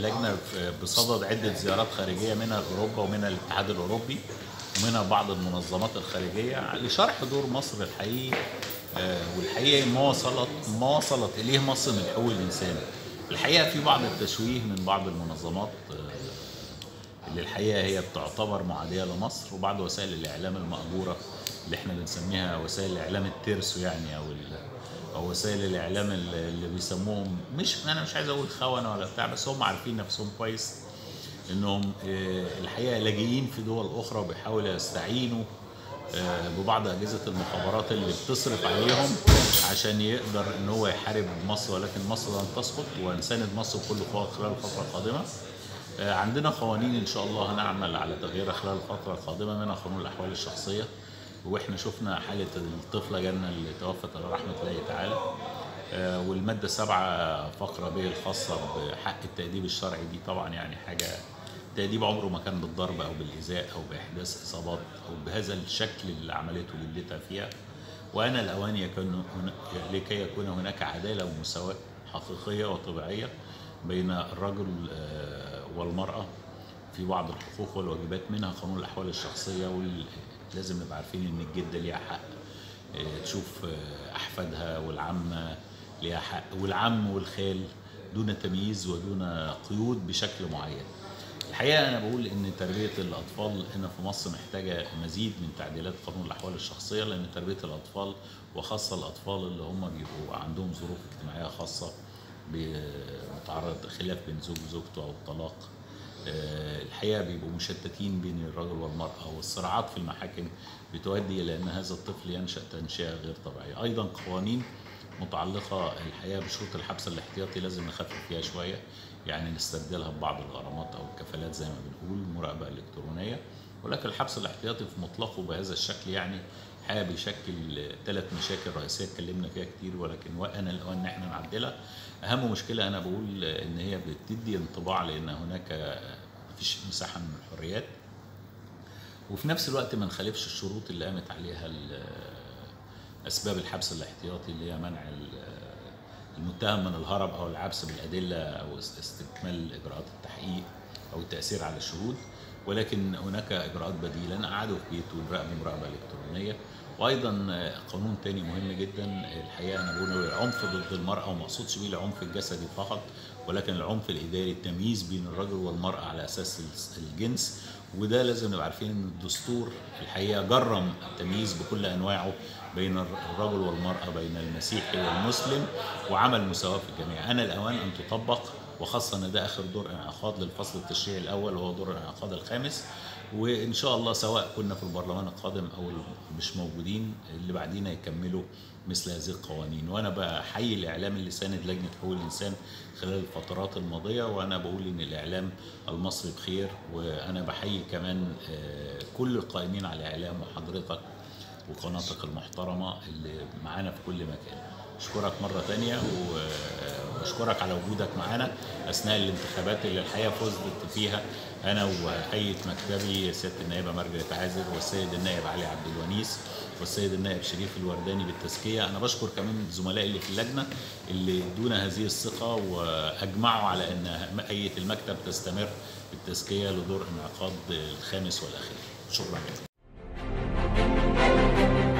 اللجنه بصدد عده زيارات خارجيه منها لاوروبا ومنها الاتحاد الاوروبي ومنها بعض المنظمات الخارجيه لشرح دور مصر الحقيقي آه، والحقيقه ما وصلت ما وصلت اليه مصر من حقوق الانسان. الحقيقه في بعض التشويه من بعض المنظمات آه، اللي الحقيقه هي بتعتبر معاديه لمصر وبعض وسائل الاعلام المأجوره اللي احنا بنسميها وسائل الاعلام الترسو يعني او ال- او وسائل الاعلام اللي اللي بيسموهم مش انا مش عايز اقول خونه ولا بتاع بس هم عارفين نفسهم كويس انهم آه، الحقيقه لاجئين في دول اخرى وبيحاولوا يستعينوا آه، ببعض اجهزه المخابرات اللي بتصرف عليهم عشان يقدر ان هو يحارب مصر ولكن مصر لن تسقط وهنساند مصر بكل قوه خلال الفتره القادمه. آه، عندنا قوانين ان شاء الله هنعمل على تغييرها خلال الفتره القادمه منها قانون الاحوال الشخصيه واحنا شفنا حاله الطفله جنة اللي توفت على رحمه الله تعالى آه، والماده سبعة فقره ب الخاصه بحق التاديب الشرعي دي طبعا يعني حاجه التأديب عمره ما كان بالضرب أو بالإيذاء أو بإحداث إصابات أو بهذا الشكل اللي عملته جدتها فيها وأنا الأوان يكون هنا لكي يكون هناك عدالة ومساواة حقيقية وطبيعية بين الرجل آه، والمرأة في بعض الحقوق والواجبات منها قانون الأحوال الشخصية ولازم نبقى عارفين إن الجدة ليها حق آه، تشوف آه، أحفادها والعمة ليها حق والعم والخال دون تمييز ودون قيود بشكل معين الحقيقه انا بقول ان تربيه الاطفال هنا في مصر محتاجه مزيد من تعديلات قانون الاحوال الشخصيه لان تربيه الاطفال وخاصه الاطفال اللي هم بيبقوا عندهم ظروف اجتماعيه خاصه بمتعرض خلاف بين زوج وزوجته او الطلاق آه، الحقيقه بيبقوا مشتتين بين الرجل والمراه والصراعات في المحاكم بتؤدي الى ان هذا الطفل ينشا تنشئه غير طبيعيه ايضا قوانين متعلقه الحقيقه بشروط الحبس الاحتياطي لازم نخفف فيها شويه يعني نستبدلها ببعض الغرامات او الكفالات زي ما بنقول مراقبه الكترونيه ولكن الحبس الاحتياطي في مطلقه بهذا الشكل يعني حقيقه بيشكل ثلاث مشاكل رئيسيه اتكلمنا فيها كتير ولكن وانا الاوان ان احنا نعدلها اهم مشكله انا بقول ان هي بتدي انطباع لان هناك مفيش مساحه من الحريات وفي نفس الوقت ما نخالفش الشروط اللي قامت عليها ال- اسباب الحبس الاحتياطي اللي هي منع ال- المتهم من الهرب او العبث بالادله او است- استكمال اجراءات التحقيق او التاثير على الشهود ولكن هناك اجراءات بديله نقعده في بيته ونراقبه مراقبه الكترونيه وايضا قانون تاني مهم جدا الحقيقه انا بقول العنف ضد المراه وما اقصدش بيه العنف الجسدي فقط ولكن العنف الاداري التمييز بين الرجل والمراه على اساس الجنس وده لازم نبقى عارفين ان الدستور الحقيقه جرم التمييز بكل انواعه بين الرجل والمراه بين المسيحي والمسلم وعمل مساواه في الجميع انا الاوان ان تطبق وخاصه ان ده اخر دور انعقاد للفصل التشريعي الاول وهو دور الانعقاد الخامس وان شاء الله سواء كنا في البرلمان القادم او مش موجودين اللي بعدينا يكملوا مثل هذه القوانين وانا بحيي الاعلام اللي ساند لجنه حقوق الانسان خلال الفترات الماضيه وانا بقول ان الاعلام المصري بخير وانا بحيي كمان آه، كل القائمين على الاعلام وحضرتك وقناتك المحترمه اللي معانا في كل مكان اشكرك مره تانية و- واشكرك على وجودك معانا اثناء الانتخابات اللي الحقيقه فزت فيها انا وهيئه مكتبي سياده النائبه مارجريت عازر والسيد النائب علي عبد الونيس والسيد النائب شريف الورداني بالتزكيه انا بشكر كمان زملائي اللي في اللجنه اللي ادونا هذه الثقه واجمعوا على ان هيئه المكتب تستمر بالتزكيه لدور انعقاد الخامس والاخير شكرا لكم